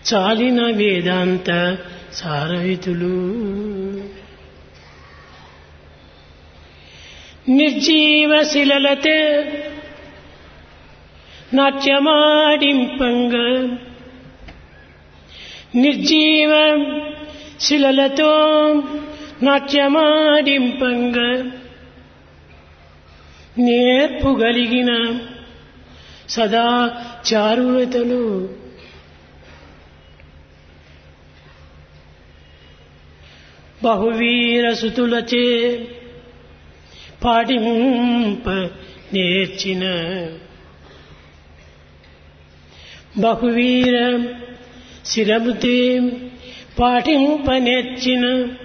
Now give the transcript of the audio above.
చాలిన వేదాంత సారవితులు నిర్జీవ శిలలతే నాట్యమాడింపంగ నిర్జీవ శిలలతో నాట్యమాడింపంగ నేర్పుగలిగిన సదా చారులతలు బహువీర సుతులచే పాటింప నేర్చిన బహువీర శిరముతే పాటింప నేర్చిన